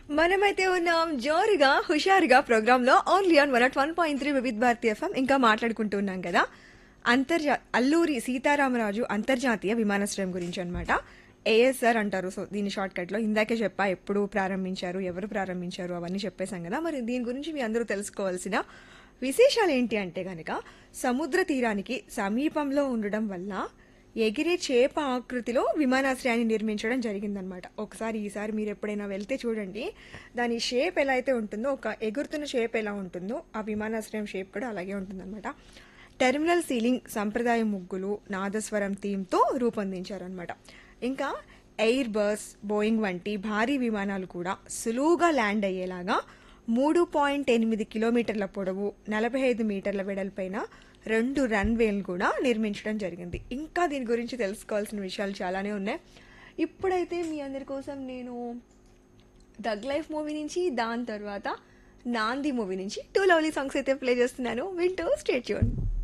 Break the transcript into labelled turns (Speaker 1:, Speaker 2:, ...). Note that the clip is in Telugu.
Speaker 1: మనమైతే ఉన్నాం జోరుగా హుషారుగా ప్రోగ్రామ్ లో only on one one point three Vividh Bharati FM ఇంకా మాట్లాడుకుంటున్నాం కదా అంతర్జా అల్లూరి సీతారామరాజు అంతర్జాతీయ విమానాశ్రయం గురించి అన్నమాట ఏఎస్ఆర్ అంటారు సో దీని షార్ట్ కట్ లో ఇందాకే చెప్పా ఎప్పుడు ప్రారంభించారు ఎవరు ప్రారంభించారు అవన్నీ చెప్పేశాం కదా మరి దీని గురించి మీ అందరూ తెలుసుకోవాల్సిన విశేషాలు ఏంటి అంటే గనక సముద్ర తీరానికి సమీపంలో ఉండడం వల్ల ఎగిరే చేప ఆకృతిలో విమానాశ్రయాన్ని నిర్మించడం జరిగిందనమాట ఒకసారి ఈసారి మీరు ఎప్పుడైనా వెళ్తే చూడండి దాని షేప్ ఎలా అయితే ఉంటుందో ఒక ఎగురుతున్న షేప్ ఎలా ఉంటుందో ఆ విమానాశ్రయం షేప్ కూడా అలాగే ఉంటుందన్నమాట టెర్మినల్ సీలింగ్ సంప్రదాయ ముగ్గులు నాదస్వరం థీమ్తో రూపొందించారనమాట ఇంకా ఎయిర్ బస్ బోయింగ్ వంటి భారీ విమానాలు కూడా సులువుగా ల్యాండ్ అయ్యేలాగా మూడు పాయింట్ ఎనిమిది కిలోమీటర్ల పొడవు నలభై ఐదు మీటర్ల వెడల్పైన రెండు రన్వేలు కూడా నిర్మించడం జరిగింది ఇంకా దీని గురించి తెలుసుకోవాల్సిన విషయాలు చాలానే ఉన్నాయి ఇప్పుడైతే మీ అందరి కోసం నేను దగ్ లైఫ్ మూవీ నుంచి దాని తర్వాత నాంది మూవీ నుంచి టూ లవ్లీ సాంగ్స్ అయితే ప్లే చేస్తున్నాను వింటూ స్టేట్ చూడండి